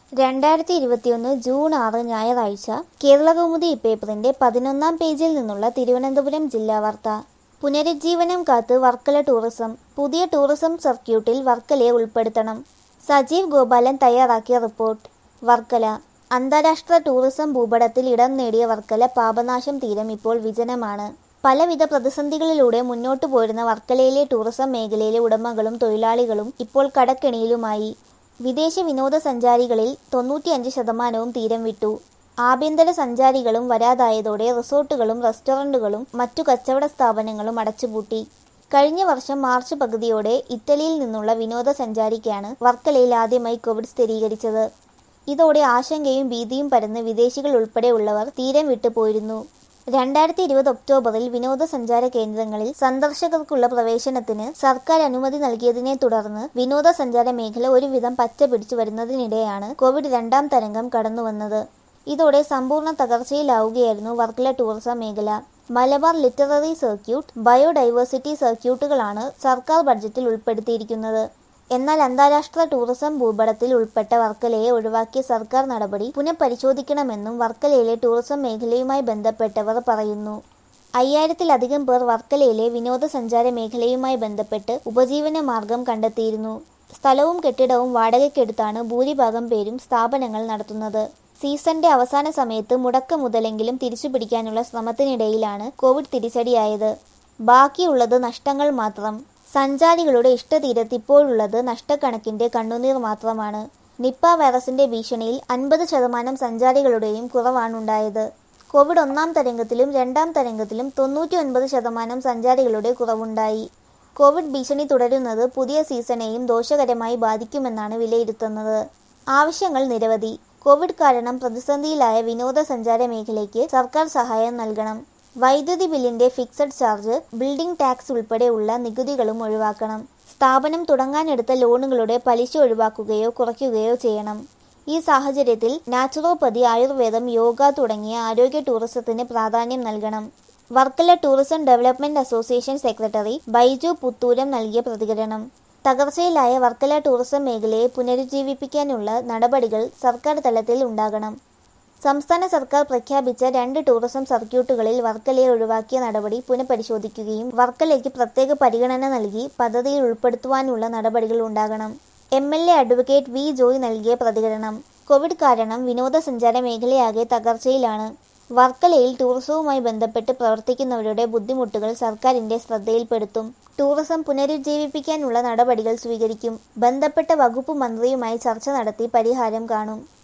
രണ്ടായിരത്തി ഇരുപത്തിയൊന്ന് ജൂൺ ആറ് ഞായറാഴ്ച കേരളകൗമുദി ഇപ്പേപ്പറിന്റെ പതിനൊന്നാം പേജിൽ നിന്നുള്ള തിരുവനന്തപുരം ജില്ലാ വാർത്ത പുനരുജ്ജീവനം കാത്ത് വർക്കല ടൂറിസം പുതിയ ടൂറിസം സർക്യൂട്ടിൽ വർക്കലയെ ഉൾപ്പെടുത്തണം സജീവ് ഗോപാലൻ തയ്യാറാക്കിയ റിപ്പോർട്ട് വർക്കല അന്താരാഷ്ട്ര ടൂറിസം ഭൂപടത്തിൽ ഇടം നേടിയ വർക്കല പാപനാശം തീരം ഇപ്പോൾ വിജനമാണ് പലവിധ പ്രതിസന്ധികളിലൂടെ മുന്നോട്ടു പോരുന്ന വർക്കലയിലെ ടൂറിസം മേഖലയിലെ ഉടമകളും തൊഴിലാളികളും ഇപ്പോൾ കടക്കെണിയിലുമായി വിദേശ വിനോദസഞ്ചാരികളിൽ തൊണ്ണൂറ്റിയഞ്ച് ശതമാനവും തീരം വിട്ടു ആഭ്യന്തര സഞ്ചാരികളും വരാതായതോടെ റിസോർട്ടുകളും റെസ്റ്റോറന്റുകളും മറ്റു കച്ചവട സ്ഥാപനങ്ങളും അടച്ചുപൂട്ടി കഴിഞ്ഞ വർഷം മാർച്ച് പകുതിയോടെ ഇറ്റലിയിൽ നിന്നുള്ള വിനോദസഞ്ചാരിക്കാണ് വർക്കലയിൽ ആദ്യമായി കോവിഡ് സ്ഥിരീകരിച്ചത് ഇതോടെ ആശങ്കയും ഭീതിയും പരന്ന് വിദേശികൾ ഉൾപ്പെടെയുള്ളവർ തീരം വിട്ടു പോയിരുന്നു രണ്ടായിരത്തി ഇരുപത് ഒക്ടോബറിൽ വിനോദസഞ്ചാര കേന്ദ്രങ്ങളിൽ സന്ദർശകർക്കുള്ള പ്രവേശനത്തിന് സർക്കാർ അനുമതി നൽകിയതിനെ തുടർന്ന് വിനോദസഞ്ചാര മേഖല ഒരുവിധം പച്ച പിടിച്ചു വരുന്നതിനിടെയാണ് കോവിഡ് രണ്ടാം തരംഗം കടന്നുവന്നത് ഇതോടെ സമ്പൂർണ്ണ തകർച്ചയിലാവുകയായിരുന്നു വർക്കല ടൂറിസം മേഖല മലബാർ ലിറ്റററി സർക്യൂട്ട് ബയോഡൈവേഴ്സിറ്റി സർക്യൂട്ടുകളാണ് സർക്കാർ ബഡ്ജറ്റിൽ ഉൾപ്പെടുത്തിയിരിക്കുന്നത് എന്നാൽ അന്താരാഷ്ട്ര ടൂറിസം ഭൂപടത്തിൽ ഉൾപ്പെട്ട വർക്കലയെ ഒഴിവാക്കിയ സർക്കാർ നടപടി പുനഃപരിശോധിക്കണമെന്നും വർക്കലയിലെ ടൂറിസം മേഖലയുമായി ബന്ധപ്പെട്ടവർ പറയുന്നു അയ്യായിരത്തിലധികം പേർ വർക്കലയിലെ വിനോദസഞ്ചാര മേഖലയുമായി ബന്ധപ്പെട്ട് ഉപജീവന മാർഗം കണ്ടെത്തിയിരുന്നു സ്ഥലവും കെട്ടിടവും വാടകയ്ക്കെടുത്താണ് ഭൂരിഭാഗം പേരും സ്ഥാപനങ്ങൾ നടത്തുന്നത് സീസണിന്റെ അവസാന സമയത്ത് മുടക്ക മുതലെങ്കിലും തിരിച്ചുപിടിക്കാനുള്ള ശ്രമത്തിനിടയിലാണ് കോവിഡ് തിരിച്ചടിയായത് ബാക്കിയുള്ളത് നഷ്ടങ്ങൾ മാത്രം സഞ്ചാരികളുടെ ഇഷ്ടതീരത്ത് ഇപ്പോഴുള്ളത് നഷ്ടക്കണക്കിന്റെ കണ്ണുനീർ മാത്രമാണ് നിപ്പ വൈറസിന്റെ ഭീഷണിയിൽ അൻപത് ശതമാനം സഞ്ചാരികളുടെയും കുറവാണുണ്ടായത് കോവിഡ് ഒന്നാം തരംഗത്തിലും രണ്ടാം തരംഗത്തിലും തൊണ്ണൂറ്റി ഒൻപത് ശതമാനം സഞ്ചാരികളുടെ കുറവുണ്ടായി കോവിഡ് ഭീഷണി തുടരുന്നത് പുതിയ സീസണെയും ദോഷകരമായി ബാധിക്കുമെന്നാണ് വിലയിരുത്തുന്നത് ആവശ്യങ്ങൾ നിരവധി കോവിഡ് കാരണം പ്രതിസന്ധിയിലായ വിനോദസഞ്ചാര മേഖലയ്ക്ക് സർക്കാർ സഹായം നൽകണം വൈദ്യുതി ബില്ലിന്റെ ഫിക്സഡ് ചാർജ് ബിൽഡിംഗ് ടാക്സ് ഉൾപ്പെടെയുള്ള നികുതികളും ഒഴിവാക്കണം സ്ഥാപനം തുടങ്ങാനെടുത്ത ലോണുകളുടെ പലിശ ഒഴിവാക്കുകയോ കുറയ്ക്കുകയോ ചെയ്യണം ഈ സാഹചര്യത്തിൽ നാച്ചുറോപ്പതി ആയുർവേദം യോഗ തുടങ്ങിയ ആരോഗ്യ ടൂറിസത്തിന് പ്രാധാന്യം നൽകണം Varkala tourism development association secretary Baiju Puthooram നൽകിയ പ്രതികരണം തകർച്ചയിലായ വർക്കല ടൂറിസം മേഖലയെ പുനരുജ്ജീവിപ്പിക്കാനുള്ള നടപടികൾ സർക്കാർ തലത്തിൽ ഉണ്ടാകണം സംസ്ഥാന സർക്കാർ പ്രഖ്യാപിച്ച രണ്ട് ടൂറിസം സർക്യൂട്ടുകളിൽ വർക്കലയെ ഒഴിവാക്കിയ നടപടി പുനഃപരിശോധിക്കുകയും വർക്കലയ്ക്ക് പ്രത്യേക പരിഗണന നൽകി പദ്ധതിയിൽ ഉൾപ്പെടുത്തുവാനുള്ള നടപടികൾ ഉണ്ടാകണം M L A advocate V Joy നൽകിയ പ്രതികരണം കോവിഡ് കാരണം വിനോദസഞ്ചാര മേഖലയാകെ തകർച്ചയിലാണ് വർക്കലയിൽ ടൂറിസവുമായി ബന്ധപ്പെട്ട് പ്രവർത്തിക്കുന്നവരുടെ ബുദ്ധിമുട്ടുകൾ സർക്കാരിന്റെ ശ്രദ്ധയിൽപ്പെടുത്തും ടൂറിസം പുനരുജ്ജീവിപ്പിക്കാനുള്ള നടപടികൾ സ്വീകരിക്കും ബന്ധപ്പെട്ട വകുപ്പ് മന്ത്രിയുമായി ചർച്ച നടത്തി പരിഹാരം കാണും